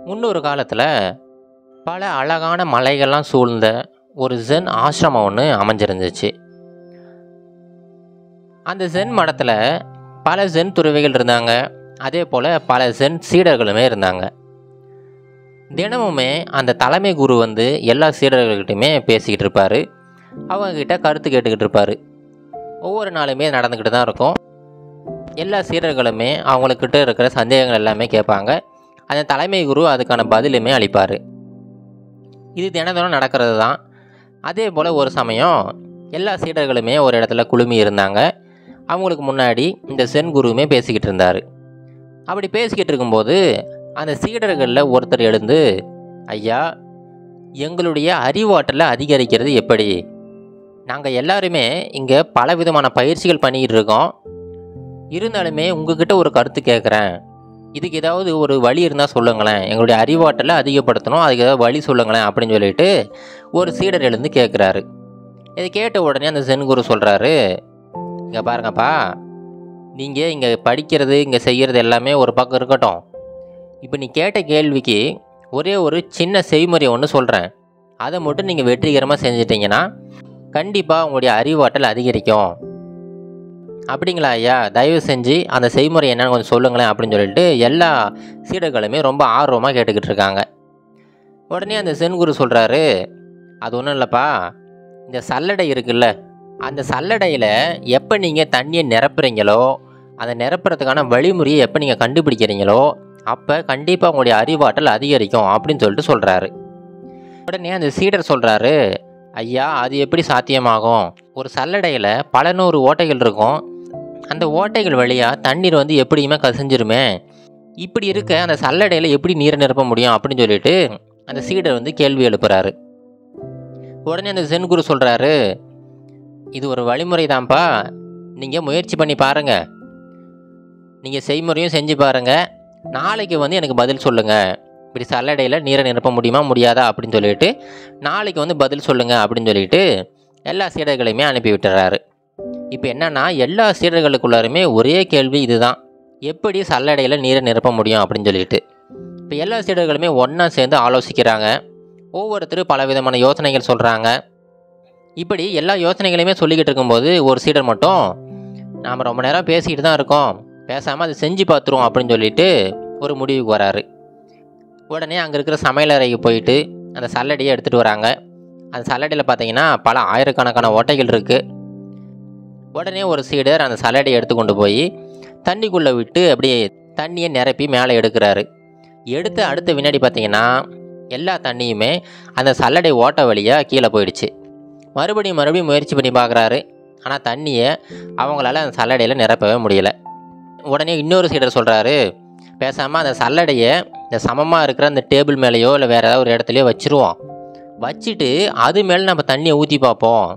முன்னொரு காலத்தில் பல அழகான மலைகள்லாம் சூழ்ந்த ஒரு ஜென் ஆசிரமம் ஒன்று அமைஞ்சிருந்துச்சு அந்த ஜென் மடத்தில் பல ஜென் துறவிகள் இருந்தாங்க அதே போல் பல ஜென் சீடர்களுமே இருந்தாங்க தினமுமே அந்த தலைமை குரு வந்து எல்லா சீடர்கள்கிட்டையுமே பேசிக்கிட்டு இருப்பார் அவங்கக்கிட்ட கருத்து கேட்டுக்கிட்டு இருப்பார் ஒவ்வொரு நாளுமே நடந்துக்கிட்டு தான் இருக்கும் எல்லா சீடர்களுமே அவங்களுக்கிட்ட இருக்கிற சந்தேகங்கள் எல்லாமே கேட்பாங்க அந்த தலைமை குரு அதுக்கான பதிலுமே அளிப்பார் இது தினந்தோறும் நடக்கிறது தான் அதே போல் ஒரு சமயம் எல்லா சீடர்களுமே ஒரு இடத்துல குழுமி இருந்தாங்க அவங்களுக்கு முன்னாடி இந்த சென் குருவுமே பேசிக்கிட்டு இருந்தார் அப்படி பேசிக்கிட்டு இருக்கும்போது அந்த சீடர்களில் ஒருத்தர் எழுந்து ஐயா எங்களுடைய அறிவாற்றலை அதிகரிக்கிறது எப்படி நாங்கள் எல்லாருமே இங்கே பல விதமான பயிற்சிகள் பண்ணிக்கிட்டு இருக்கோம் இருந்தாலுமே உங்ககிட்ட ஒரு கருத்து கேட்குறேன் இதுக்கு ஏதாவது ஒரு வழி இருந்தால் சொல்லுங்களேன் எங்களுடைய அறிவாற்றலை அதிகப்படுத்தணும் அதுக்கு ஏதாவது வழி சொல்லுங்களேன் அப்படின்னு சொல்லிட்டு ஒரு சீடர் எழுந்து கேட்குறாரு இதை கேட்ட உடனே அந்த சென் குரு சொல்கிறாரு இங்கே பாருங்கப்பா நீங்கள் இங்கே படிக்கிறது இங்கே செய்கிறது எல்லாமே ஒரு பக்கம் இருக்கட்டும் இப்போ நீ கேட்ட கேள்விக்கு ஒரே ஒரு சின்ன செய்முறை ஒன்று சொல்கிறேன் அதை மட்டும் நீங்கள் வெற்றிகரமாக செஞ்சிட்டிங்கன்னா கண்டிப்பாக உங்களுடைய அறிவாற்றல் அதிகரிக்கும் அப்படிங்களா ஐயா தயவு செஞ்சு அந்த செய்முறை என்னன்னு கொஞ்சம் சொல்லுங்களேன் அப்படின்னு சொல்லிட்டு எல்லா சீடர்களுமே ரொம்ப ஆர்வமாக கேட்டுக்கிட்டு இருக்காங்க உடனே அந்த சென்குரு சொல்கிறாரு அது ஒன்றும் இல்லைப்பா இந்த சல்லடை இருக்குல்ல அந்த சல்லடையில் எப்போ நீங்கள் தண்ணியை நிரப்புறீங்களோ அந்த நிரப்புறதுக்கான வழிமுறையை எப்போ நீங்கள் கண்டுபிடிக்கிறீங்களோ அப்போ கண்டிப்பாக உங்களுடைய அறிவாற்றல் அதிகரிக்கும் அப்படின்னு சொல்லிட்டு சொல்கிறாரு உடனே அந்த சீடர் சொல்கிறாரு ஐயா அது எப்படி சாத்தியமாகும் ஒரு சல்லடையில் பல நூறு ஓட்டைகள் இருக்கும் அந்த ஓட்டைகள் வழியாக தண்ணீர் வந்து எப்படியுமே கசிஞ்சிருமே இப்படி இருக்க அந்த சல்லடையில் எப்படி நீரை நிரப்ப முடியும் அப்படின்னு சொல்லிட்டு அந்த சீடர் வந்து கேள்வி எழுப்புறாரு உடனே அந்த சென் குரு சொல்கிறாரு இது ஒரு வழிமுறை தான்ப்பா நீங்கள் முயற்சி பண்ணி பாருங்கள் நீங்கள் செய்முறையும் செஞ்சு பாருங்கள் நாளைக்கு வந்து எனக்கு பதில் சொல்லுங்கள் இப்படி சல்லடையில் நீரை நிரப்ப முடியுமா முடியாதா அப்படின்னு சொல்லிட்டு நாளைக்கு வந்து பதில் சொல்லுங்கள் அப்படின்னு சொல்லிட்டு எல்லா சீடர்களையுமே அனுப்பி விட்டுறாரு இப்போ என்னன்னா எல்லா சீடர்களுக்குள்ளாருமே ஒரே கேள்வி இதுதான் எப்படி சல்லடையில் நீரை நிரப்ப முடியும் அப்படின்னு சொல்லிட்டு இப்போ எல்லா சீடர்களுமே ஒன்றா சேர்ந்து ஆலோசிக்கிறாங்க ஒவ்வொருத்தரும் பல விதமான யோசனைகள் சொல்கிறாங்க இப்படி எல்லா யோசனைகளையுமே சொல்லிக்கிட்டு இருக்கும்போது ஒரு சீடர் மட்டும் நாம் ரொம்ப நேரம் பேசிக்கிட்டு தான் இருக்கோம் பேசாமல் அதை செஞ்சு பார்த்துருவோம் அப்படின்னு சொல்லிட்டு ஒரு முடிவுக்கு வராரு உடனே அங்கே இருக்கிற சமையலறைக்கு போயிட்டு அந்த சல்லடையை எடுத்துகிட்டு வராங்க அந்த சல்லடையில் பார்த்தீங்கன்னா பல ஆயிரக்கணக்கான ஓட்டைகள் இருக்குது உடனே ஒரு சீடர் அந்த சல்லடையை எடுத்து கொண்டு போய் தண்ணிக்குள்ளே விட்டு அப்படியே தண்ணியை நிரப்பி மேலே எடுக்கிறாரு எடுத்து அடுத்த வினாடி பார்த்தீங்கன்னா எல்லா தண்ணியுமே அந்த சல்லடை ஓட்ட வழியாக கீழே போயிடுச்சு மறுபடியும் மறுபடியும் முயற்சி பண்ணி பார்க்குறாரு ஆனால் தண்ணியை அவங்களால அந்த சல்லடையில் நிரப்பவே முடியல உடனே இன்னொரு சீடர் சொல்கிறாரு பேசாமல் அந்த சல்லடையை இந்த சமமாக இருக்கிற அந்த டேபிள் மேலேயோ இல்லை வேறு ஏதாவது ஒரு இடத்துலையோ வச்சுருவோம் வச்சுட்டு அது மேலே நம்ம தண்ணியை ஊற்றி பார்ப்போம்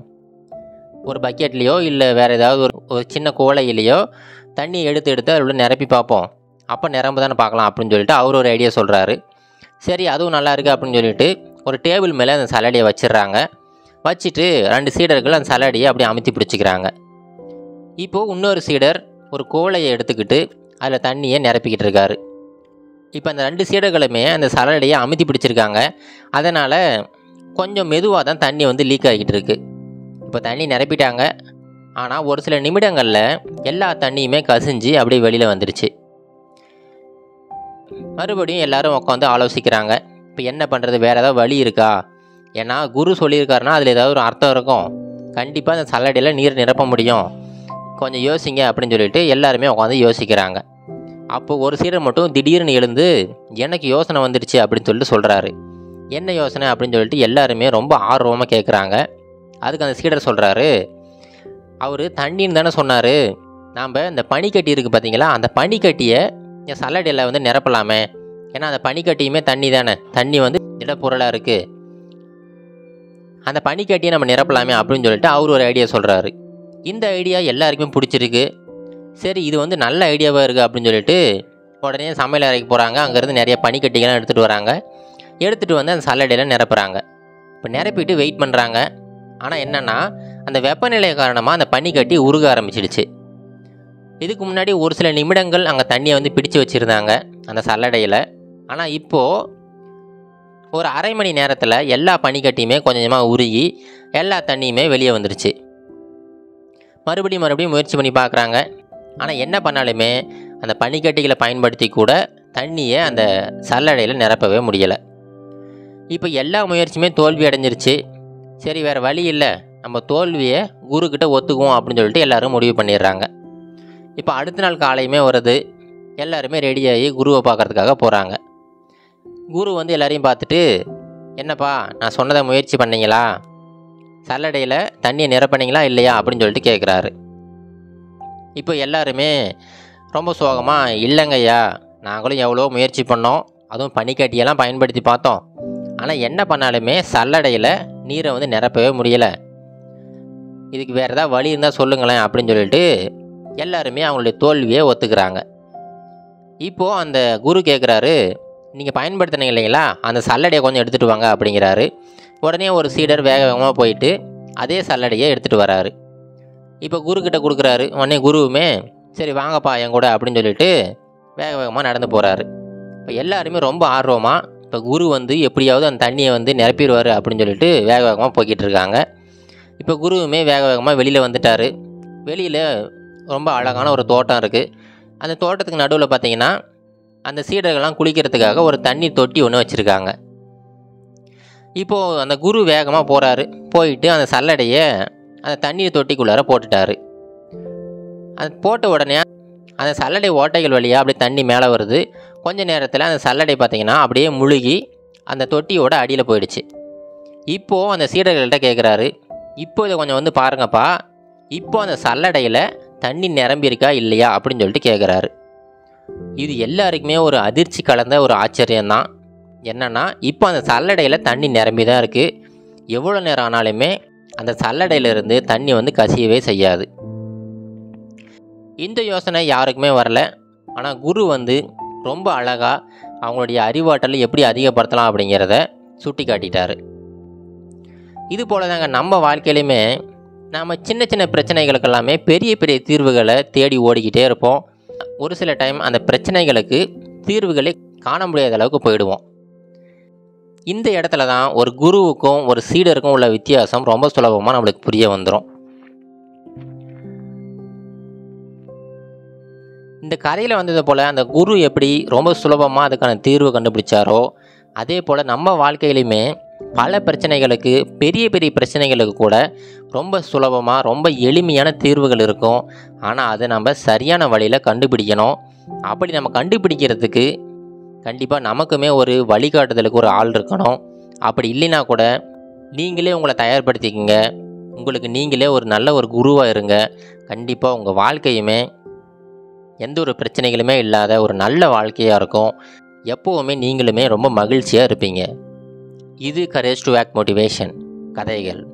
ஒரு பக்கெட்லேயோ இல்லை வேறு ஏதாவது ஒரு ஒரு சின்ன குவளையிலையோ தண்ணி எடுத்து எடுத்து அதில் உள்ள நிரப்பி பார்ப்போம் அப்போ நிரம்பு தானே பார்க்கலாம் அப்படின்னு சொல்லிட்டு அவர் ஒரு ஐடியா சொல்கிறாரு சரி அதுவும் நல்லா இருக்குது அப்படின்னு சொல்லிட்டு ஒரு டேபிள் மேலே அந்த சலடையை வச்சிடுறாங்க வச்சுட்டு ரெண்டு சீடர்கள் அந்த சலடையை அப்படியே அமுத்தி பிடிச்சிக்கிறாங்க இப்போது இன்னொரு சீடர் ஒரு கோலையை எடுத்துக்கிட்டு அதில் தண்ணியை நிரப்பிக்கிட்டு இருக்காரு இப்போ அந்த ரெண்டு சீடர்களுமே அந்த சலடையை அமுத்தி பிடிச்சிருக்காங்க அதனால் கொஞ்சம் மெதுவாக தான் தண்ணி வந்து லீக் ஆகிக்கிட்டு இருக்கு இப்போ தண்ணி நிரப்பிட்டாங்க ஆனால் ஒரு சில நிமிடங்களில் எல்லா தண்ணியுமே கசிஞ்சு அப்படியே வெளியில் வந்துடுச்சு மறுபடியும் எல்லாரும் உட்காந்து ஆலோசிக்கிறாங்க இப்போ என்ன பண்ணுறது வேறு ஏதாவது வழி இருக்கா ஏன்னா குரு சொல்லியிருக்காருன்னா அதில் ஏதாவது ஒரு அர்த்தம் இருக்கும் கண்டிப்பாக அந்த சல்லடையில் நீர் நிரப்ப முடியும் கொஞ்சம் யோசிங்க அப்படின்னு சொல்லிட்டு எல்லாருமே உட்காந்து யோசிக்கிறாங்க அப்போது ஒரு சீடர் மட்டும் திடீர்னு எழுந்து எனக்கு யோசனை வந்துடுச்சு அப்படின்னு சொல்லிட்டு சொல்கிறாரு என்ன யோசனை அப்படின்னு சொல்லிட்டு எல்லாருமே ரொம்ப ஆர்வமாக கேட்குறாங்க அதுக்கு அந்த சீடர் சொல்கிறாரு அவர் தண்ணின்னு தானே சொன்னார் நாம் இந்த பனிக்கட்டி இருக்குது பார்த்தீங்களா அந்த பனிக்கட்டியை இந்த சல்லடையில் வந்து நிரப்பலாமே ஏன்னா அந்த பனிக்கட்டியுமே தண்ணி தானே தண்ணி வந்து திடப்பொருளாக இருக்குது அந்த பனிக்கட்டியை நம்ம நிரப்பலாமே அப்படின்னு சொல்லிட்டு அவர் ஒரு ஐடியா சொல்கிறாரு இந்த ஐடியா எல்லாருக்குமே பிடிச்சிருக்கு சரி இது வந்து நல்ல ஐடியாவாக இருக்குது அப்படின்னு சொல்லிட்டு உடனே சமையல் அறைக்கு போகிறாங்க அங்கேருந்து நிறைய பனிக்கட்டிகள்லாம் எடுத்துகிட்டு வராங்க எடுத்துகிட்டு வந்து அந்த சல்லடையில் நிரப்புறாங்க இப்போ நிரப்பிட்டு வெயிட் பண்ணுறாங்க ஆனால் என்னென்னா அந்த வெப்பநிலை காரணமாக அந்த பனிக்கட்டி உருக ஆரம்பிச்சிடுச்சு இதுக்கு முன்னாடி ஒரு சில நிமிடங்கள் அங்கே தண்ணியை வந்து பிடிச்சு வச்சுருந்தாங்க அந்த சல்லடையில் ஆனால் இப்போது ஒரு அரை மணி நேரத்தில் எல்லா பனிக்கட்டியுமே கொஞ்சம் கொஞ்சமாக உருகி எல்லா தண்ணியுமே வெளியே வந்துருச்சு மறுபடியும் மறுபடியும் முயற்சி பண்ணி பார்க்குறாங்க ஆனால் என்ன பண்ணாலுமே அந்த பனிக்கட்டிகளை பயன்படுத்தி கூட தண்ணியை அந்த சல்லடையில் நிரப்பவே முடியலை இப்போ எல்லா முயற்சியுமே தோல்வி அடைஞ்சிருச்சு சரி வேறு வழி இல்லை நம்ம தோல்வியை குருக்கிட்ட ஒத்துக்குவோம் அப்படின்னு சொல்லிட்டு எல்லாரும் முடிவு பண்ணிடுறாங்க இப்போ அடுத்த நாள் காலையுமே வருது எல்லாருமே ரெடியாகி குருவை பார்க்கறதுக்காக போகிறாங்க குரு வந்து எல்லாரையும் பார்த்துட்டு என்னப்பா நான் சொன்னதை முயற்சி பண்ணீங்களா சல்லடையில் தண்ணியை நிரப்பினீங்களா இல்லையா அப்படின்னு சொல்லிட்டு கேட்குறாரு இப்போ எல்லாருமே ரொம்ப சோகமாக இல்லைங்கய்யா நாங்களும் எவ்வளோ முயற்சி பண்ணோம் அதுவும் பனிக்கட்டியெல்லாம் பயன்படுத்தி பார்த்தோம் ஆனால் என்ன பண்ணாலுமே சல்லடையில் நீரை வந்து நிரப்பவே முடியலை இதுக்கு வேறு ஏதாவது வழி இருந்தால் சொல்லுங்களேன் அப்படின்னு சொல்லிட்டு எல்லாருமே அவங்களுடைய தோல்வியை ஒத்துக்கிறாங்க இப்போது அந்த குரு கேட்குறாரு நீங்கள் பயன்படுத்தினீங்க இல்லைங்களா அந்த சல்லடையை கொஞ்சம் எடுத்துகிட்டு வாங்க அப்படிங்கிறாரு உடனே ஒரு சீடர் வேக வேகமாக போயிட்டு அதே சல்லடையை எடுத்துகிட்டு வராரு இப்போ குருக்கிட்ட கொடுக்குறாரு உடனே குருவுமே சரி வாங்கப்பா என் கூட அப்படின்னு சொல்லிட்டு வேக வேகமாக நடந்து போகிறாரு இப்போ எல்லாருமே ரொம்ப ஆர்வமாக இப்போ குரு வந்து எப்படியாவது அந்த தண்ணியை வந்து நிரப்பிடுவார் அப்படின்னு சொல்லிட்டு வேக வேகமாக போய்கிட்டு இருக்காங்க இப்போ குருவுமே வேக வேகமாக வெளியில் வந்துட்டார் வெளியில் ரொம்ப அழகான ஒரு தோட்டம் இருக்குது அந்த தோட்டத்துக்கு நடுவில் பார்த்தீங்கன்னா அந்த சீடர்கள்லாம் குளிக்கிறதுக்காக ஒரு தண்ணி தொட்டி ஒன்று வச்சுருக்காங்க இப்போது அந்த குரு வேகமாக போகிறாரு போயிட்டு அந்த சல்லடையை அந்த தண்ணீர் தொட்டிக்குள்ளார போட்டுட்டாரு அது போட்ட உடனே அந்த சல்லடை ஓட்டைகள் வழியாக அப்படியே தண்ணி மேலே வருது கொஞ்ச நேரத்தில் அந்த சல்லடை பார்த்தீங்கன்னா அப்படியே முழுகி அந்த தொட்டியோட அடியில் போயிடுச்சு இப்போது அந்த சீடர்கள்ட்ட கேட்குறாரு இப்போ இதை கொஞ்சம் வந்து பாருங்கப்பா இப்போ அந்த சல்லடையில் தண்ணி நிரம்பியிருக்கா இல்லையா அப்படின்னு சொல்லிட்டு கேட்குறாரு இது எல்லாருக்குமே ஒரு அதிர்ச்சி கலந்த ஒரு ஆச்சரியம்தான் என்னென்னா இப்போ அந்த சல்லடையில் தண்ணி நிரம்பி தான் இருக்குது எவ்வளோ நேரம் ஆனாலுமே அந்த சல்லடையிலிருந்து தண்ணி வந்து கசியவே செய்யாது இந்த யோசனை யாருக்குமே வரல ஆனால் குரு வந்து ரொம்ப அழகாக அவங்களுடைய அறிவாற்றலை எப்படி அதிகப்படுத்தலாம் அப்படிங்கிறத சுட்டி காட்டிட்டாரு இது போல தாங்க நம்ம வாழ்க்கையிலுமே நாம் சின்ன சின்ன பிரச்சனைகளுக்கெல்லாமே பெரிய பெரிய தீர்வுகளை தேடி ஓடிக்கிட்டே இருப்போம் ஒரு சில டைம் அந்த பிரச்சனைகளுக்கு தீர்வுகளை காண முடியாத அளவுக்கு போயிடுவோம் இந்த இடத்துல தான் ஒரு குருவுக்கும் ஒரு சீடருக்கும் உள்ள வித்தியாசம் ரொம்ப சுலபமாக நம்மளுக்கு புரிய வந்துடும் இந்த கதையில் வந்தது போல் அந்த குரு எப்படி ரொம்ப சுலபமாக அதுக்கான தீர்வு கண்டுபிடிச்சாரோ அதே போல் நம்ம வாழ்க்கையிலுமே பல பிரச்சனைகளுக்கு பெரிய பெரிய பிரச்சனைகளுக்கு கூட ரொம்ப சுலபமாக ரொம்ப எளிமையான தீர்வுகள் இருக்கும் ஆனால் அதை நம்ம சரியான வழியில் கண்டுபிடிக்கணும் அப்படி நம்ம கண்டுபிடிக்கிறதுக்கு கண்டிப்பாக நமக்குமே ஒரு வழிகாட்டுதலுக்கு ஒரு ஆள் இருக்கணும் அப்படி இல்லைனா கூட நீங்களே உங்களை தயார்படுத்திக்கங்க உங்களுக்கு நீங்களே ஒரு நல்ல ஒரு குருவாக இருங்க கண்டிப்பாக உங்கள் வாழ்க்கையுமே எந்த ஒரு பிரச்சனைகளுமே இல்லாத ஒரு நல்ல வாழ்க்கையாக இருக்கும் எப்போவுமே நீங்களுமே ரொம்ப மகிழ்ச்சியாக இருப்பீங்க இது கரேஜ் டு ஆக்ட் மோட்டிவேஷன் கதைகள்